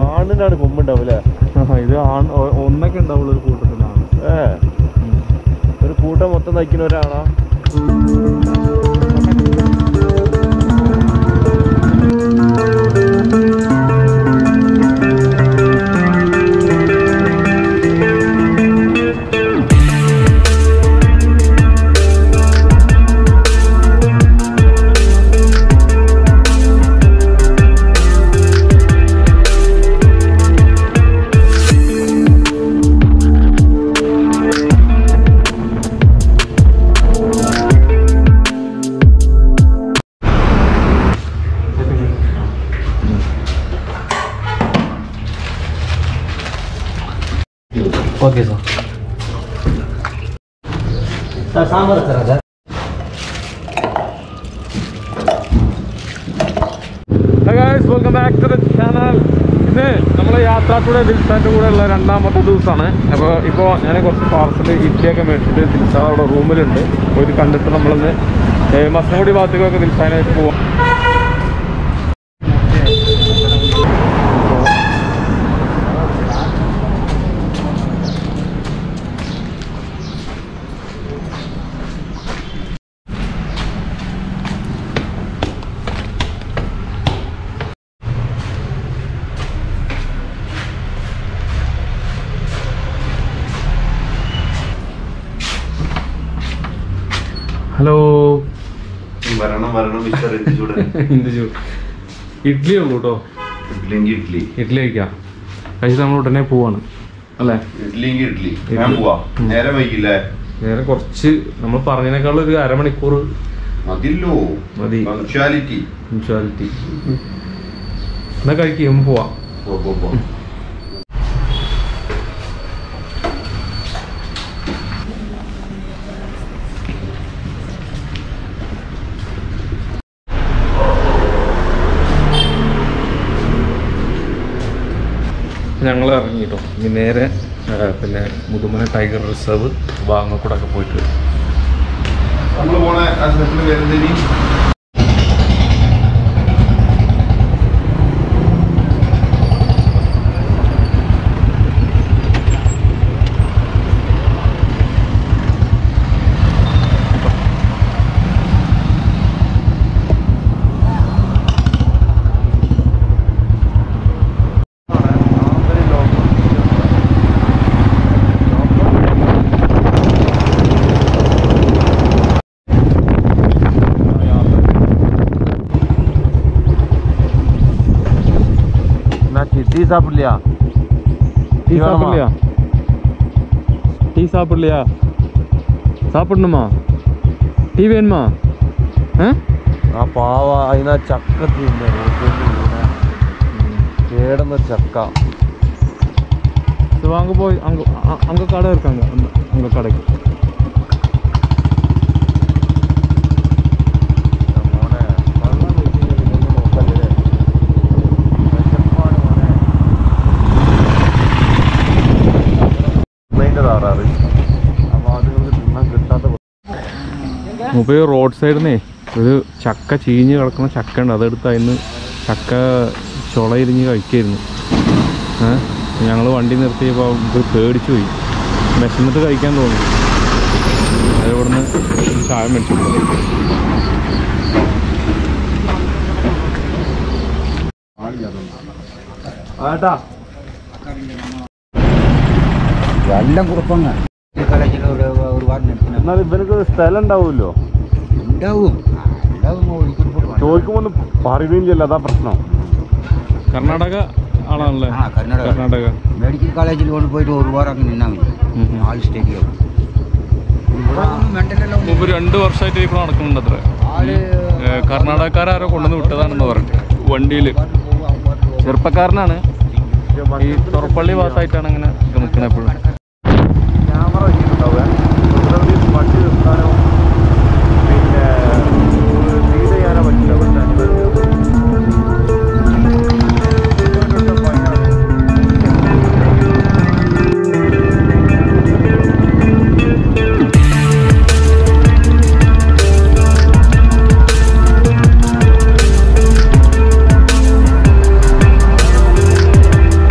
ആണിനാണ് കൊമ്പുണ്ടാവും അല്ലേ ഇത് ആൺ ഒ- ഒന്നൊക്കെ ഉണ്ടാവുള്ളൂ ഒരു കൂട്ടത്തിലാണ് ഏ ഒരു കൂട്ടം മൊത്തം നയിക്കുന്ന ഒരാളാ okay sir sir sambar sir ಅದು welcome back to the channel ഇന്ന് നമ്മളെ യാത്രാക്കൂടെ ദിൽസാൻ്റെ കൂടെ ഉള്ള രണ്ടാമത്തെ ദിവസമാണ് അപ്പോൾ ഇപ്പോൾ ഞാൻ കുറച്ച് പാർസൽ ഇഡ്ഡലിയൊക്കെ മേടിച്ചിട്ട് ദിൽസാൻ അവിടെ റൂമിലുണ്ട് പോയിട്ട് കണ്ടിട്ട് നമ്മളിന്ന് ഏ, മസനഗുഡി ഭാഗത്തേക്കൊക്കെ ദിൽസാനായിട്ട് പോവാം ഹലോ വരണം വരണം മിസ്റ്റർ എത്തിച്ചൂടെ ഇന്ദു ഇഡ്ഡലി ഉള്ളൂ കേട്ടോ ഇഡ്ലിങ്കി ഇഡ്ലി ഇഡ്ഡലി കഴിക്കാം കഴിച്ചിട്ട് നമ്മൾ ഉടനെ പോവാണ് അല്ലേ ഇഡ്ലിങ്കി ഇഡ്ലി ഞാൻ പോവാ നേരെ വൈകില്ലേ നേരെ കുറച്ച് നമ്മൾ പറഞ്ഞതിനേക്കാൾ ഒരു അരമണിക്കൂർ മതില്ലോ മതി പങ്ക്ച്വാലിറ്റി പങ്ക്ച്വാലിറ്റി എന്നാ കഴിക്കും പോവാം പോ പോ പോ ഞങ്ങൾ ഇറങ്ങി കേട്ടോ ഇനി നേരെ ആ, പിന്നെ മുതുമല ടൈഗർ റിസർവ് ഭാഗങ്ങൾ കൂടെ ഒക്കെ പോയിട്ട് വരും. നമ്മള് പോണ ആ സ്ഥലത്തിന് വരുന്നതിന് ಟೀ ಸಾಪಿಡ್ಲಿಯಾ டீ சாப்பிடலையா டீ சாப்பிடலையா சாப்பிடணுமா டீ வேணுமா ஆ ആ പാവ അതിനാ ചക്ക തിന്നെ കേടുന്ന ചക്ക சரி வாங்க போய் அங்கே அங்கே கடை இருக்காங்க அந்த அங்கே கடைக்கு മോനെ വെള്ളം കുടിച്ചിട്ട് ഇതൊന്നും നോക്കല്ലേ വിശപ്പാണ് മോനെ അതിൻ്റെ താറാറ് അപ്പോൾ അതുങ്ങൾക്ക് തിന്നാൻ കിട്ടാത്ത മുമ്പ് റോഡ് സൈഡിൽ നിന്നേ ഒരു ചക്ക ചീഞ്ഞ് കിടക്കുന്ന ചക്ക ഉണ്ട് അതെടുത്ത് അതിന് ചക്ക ചുളയിരിഞ്ഞ് കഴിക്കായിരുന്നു ഏ ഞങ്ങൾ വണ്ടി നിർത്തിയപ്പോൾ നമുക്ക് പേടിച്ചു പോയി വിശന്നിട്ട് കഴിക്കാൻ തോന്നി അത് ഇവിടുന്ന് ഒരു ചായ മേടിച്ചു ആട്ടാ എല്ലാം കുഴപ്പങ്ങ കോളേജിൽ ഒരു ഒരുപാട് നിർത്തണം എന്നാൽ ഇവനക്ക് സ്ഥലം ഉണ്ടാവുമല്ലോ ഉണ്ടാവും ആ, ഉണ്ടാവും ഒരിക്കലും പോയി വേണം. ചോദിക്കുമ്പോൾ പറയുകയും ചെയ്യില്ല അതാ പ്രശ്നം കർണാടക ആളാണല്ലേ ആ കർണാടക കർണാടക മെഡിക്കൽ കോളേജിൽ കൊണ്ട് പോയിട്ട് ഒരു വാരം അങ്ങ് നിന്നാൽ മതി ഉം ഉം. ആൾ സ്റ്റേഡിയാവും ഇവിടെ ഒന്നും മെന്റലല്ലോ മുമ്പ് രണ്ട് വർഷമായിട്ട് ഇപ്പോൾ നടക്കുന്നുണ്ട് അത്ര ആള് കർണാടകക്കാരോ കൊണ്ടുവന്ന് വിട്ടതാണെന്ന് പറഞ്ഞു വണ്ടിയിൽ അങ്ങോട്ട് പോകും, അങ്ങോട്ട് പോകും. ചെറുപ്പക്കാരനാണ് ഈ തുറപ്പള്ളി ഭാഗത്തായിട്ടാണ് ഇങ്ങനെ നിൽക്കുന്നത് എപ്പോഴും ക്യാമറ വെച്ചിട്ടുണ്ടാവുക വണ്ടി നിർത്താനോ പിന്നെ ഫീഡ് ചെയ്യാനോ പറ്റില്ല ഇവിടുത്തെ അനുഭവം ആ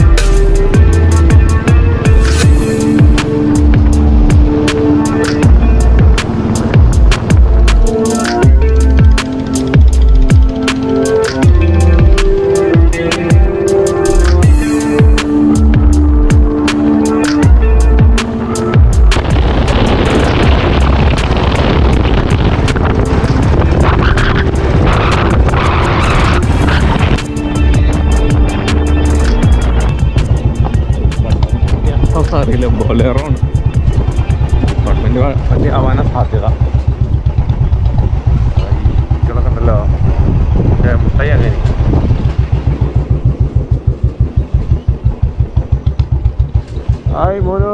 എന്താണെന്ന് അറിയില്ല ബൊലേറോ ആണ് ഗവൺമെൻറ് വണ്ടി ആവാനാ സാധ്യത കുട്ടികളൊക്കെ ഉണ്ടല്ലോ ഏ, മുട്ടായി അങ്ങനെ ഹായ് മോനു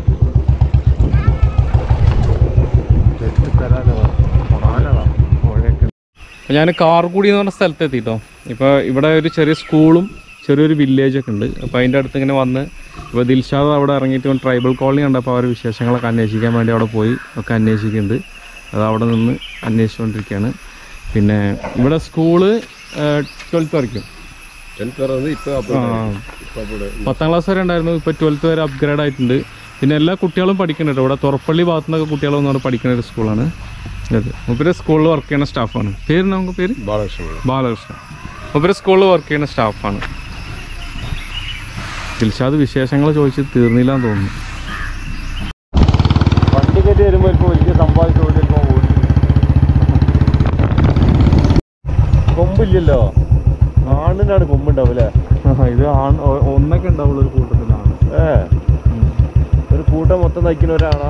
തെറ്റിത്തരാനോ ആനതാ ഞാൻ കാർകൂടി എന്ന് പറഞ്ഞ സ്ഥലത്ത് എത്തിട്ടോ ഇപ്പോൾ ഇവിടെ ഒരു ചെറിയ സ്കൂളും ചെറിയൊരു വില്ലേജൊക്കെ ഉണ്ട് അപ്പോൾ അതിൻ്റെ അടുത്ത് ഇങ്ങനെ വന്ന് ഇപ്പോൾ ദിൽഷാദ് അവിടെ ഇറങ്ങിയിട്ട് ഇവൻ ട്രൈബൽ കോളനി കണ്ടപ്പോൾ അവർ വിശേഷങ്ങളൊക്കെ അന്വേഷിക്കാൻ വേണ്ടി അവിടെ പോയി ഒക്കെ അന്വേഷിക്കുന്നുണ്ട് അത് അവിടെ നിന്ന് അന്വേഷിച്ചുകൊണ്ടിരിക്കുകയാണ് പിന്നെ ഇവിടെ സ്കൂള് ട്വൽത്ത് വരയ്ക്കും എനിക്കറിയാം ഇപ്പൊ ആ പത്താം ക്ലാസ് വരെ ഉണ്ടായിരുന്നു ഇപ്പോൾ ട്വൽത്ത് വരെ അപ്ഗ്രേഡ് ആയിട്ടുണ്ട് പിന്നെ എല്ലാ കുട്ടികളും പഠിക്കുന്നുണ്ട് ഇവിടെ തുറപ്പള്ളി ഭാഗത്തു നിന്നൊക്കെ കുട്ടികളും വന്ന് അവിടെ പഠിക്കുന്ന ഒരു സ്കൂളാണ് ഇത് മൂപ്പര് സ്കൂളിൽ വർക്ക് ചെയ്യുന്ന സ്റ്റാഫാണ് പേര് നമുക്ക് പേര് ബാലകൃഷ്ണൻ ബാലകൃഷ്ണൻ മൂപ്പര് സ്കൂളിൽ വർക്ക് ചെയ്യുന്ന സ്റ്റാഫാണ് ദിൽഷാദ് വിശേഷങ്ങൾ ചോദിച്ച് തീർന്നില്ല എന്ന് തോന്നുന്നു വണ്ടി കയറ്റി വരുമ്പോൾ ഇപ്പോൾ വലിയ സമ്പാദിച്ച പോലെ ഇപ്പോൾ ഓടി കൊമ്പില്ലല്ലോ ആണിനാണ് കൊമ്പുണ്ടാവൂലേ ഇത് ആൺ ഒ- ഒന്നൊക്കെ ഉണ്ടാവുള്ള ഒരു കൂട്ടത്തിലാണ് ഏ ഒരു കൂട്ടം മൊത്തം നയിക്കുന്ന ഒരാളാ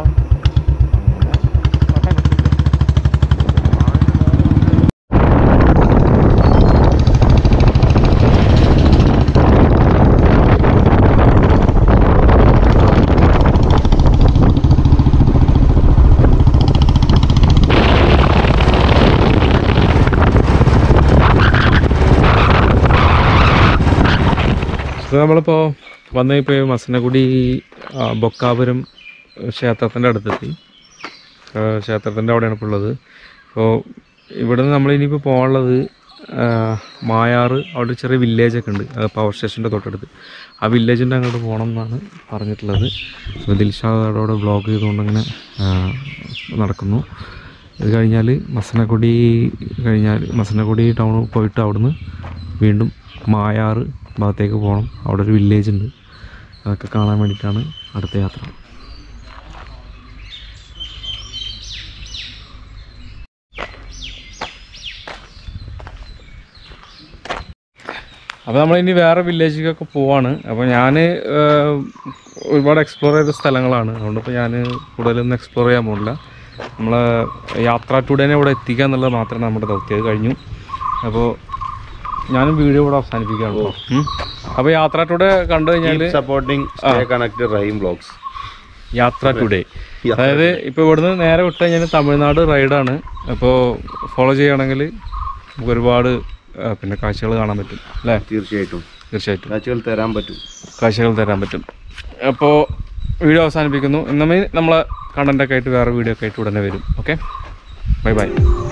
ഇത് നമ്മളിപ്പോൾ വന്ന് ഇപ്പോൾ മസനഗുഡി ആ, ബൊക്കാപുരം ക്ഷേത്രത്തിൻ്റെ അടുത്തെത്തി ആ, ക്ഷേത്രത്തിൻ്റെ അവിടെയാണ് ഇപ്പോൾ ഉള്ളത് അപ്പോൾ ഇവിടെ നിന്ന് നമ്മൾ ഇനിയിപ്പോൾ പോകാനുള്ളത് ആ, മായാറ് അവിടെ ഒരു ചെറിയ വില്ലേജൊക്കെ ഉണ്ട് അത് പവർ സ്റ്റേഷൻ്റെ തൊട്ടടുത്ത് ആ വില്ലേജിൻ്റെ അങ്ങോട്ട് പോകണം എന്നാണ് പറഞ്ഞിട്ടുള്ളത് അപ്പോൾ ദിൽഷാദ് അവിടെ വ്ളോഗ് ചെയ്തുകൊണ്ട് അങ്ങനെ ആ, നടക്കുന്നു ഇത് കഴിഞ്ഞാൽ മസനഗുഡി കഴിഞ്ഞാൽ മസനഗുഡി ടൗൺ പോയിട്ട് അവിടുന്ന് വീണ്ടും മായാറ് ഭാഗത്തേക്ക് പോകണം അവിടെ ഒരു വില്ലേജ് ഉണ്ട് അതൊക്കെ കാണാൻ വേണ്ടിയിട്ടാണ് അടുത്ത യാത്ര അപ്പോൾ നമ്മളിനി വേറെ വില്ലേജിലേക്കൊക്കെ പോവാണ് അപ്പോൾ ഞാൻ ഒരുപാട് എക്സ്പ്ലോർ ചെയ്ത സ്ഥലങ്ങളാണ് അതുകൊണ്ട് ഇപ്പോൾ ഞാൻ കൂടുതലൊന്നും എക്സ്പ്ലോർ ചെയ്യാൻ പോകുന്നില്ല നമ്മളെ യാത്രാ ടുഡേനെ ഇവിടെ എത്തിക്കുക എന്നുള്ളത് മാത്രമേ നമ്മുടെ ദൗത്യം അത് കഴിഞ്ഞു അപ്പോൾ ഞാനും വീഡിയോ ഇവിടെ അവസാനിപ്പിക്കുകയാണ് കേട്ടോ. ഉം. അപ്പോൾ യാത്രാ ടുഡേ കണ്ടു കഴിഞ്ഞാൽ supporting stay connected Rahim blogs Yathra today അതായത് ഇപ്പോൾ ഇവിടുന്ന് നേരെ വിട്ട് കഴിഞ്ഞാൽ തമിഴ്നാട് റൈഡാണ് അപ്പോൾ ഫോളോ ചെയ്യുകയാണെങ്കിൽ നമുക്ക് ഒരുപാട് ആ, പിന്നെ കാഴ്ചകൾ കാണാൻ പറ്റും അല്ലേ തീർച്ചയായിട്ടും തീർച്ചയായിട്ടും കാഴ്ചകൾ തരാൻ പറ്റും കാഴ്ചകൾ തരാൻ പറ്റും അപ്പോൾ വീഡിയോ അവസാനിപ്പിക്കുന്നു ഇന്നമേ നമ്മളെ കണ്ടൻ്റൊക്കെ ആയിട്ട് വേറെ വീഡിയോ ഒക്കെ ആയിട്ട് ഉടനെ വരും ഓക്കെ ബൈ ബൈ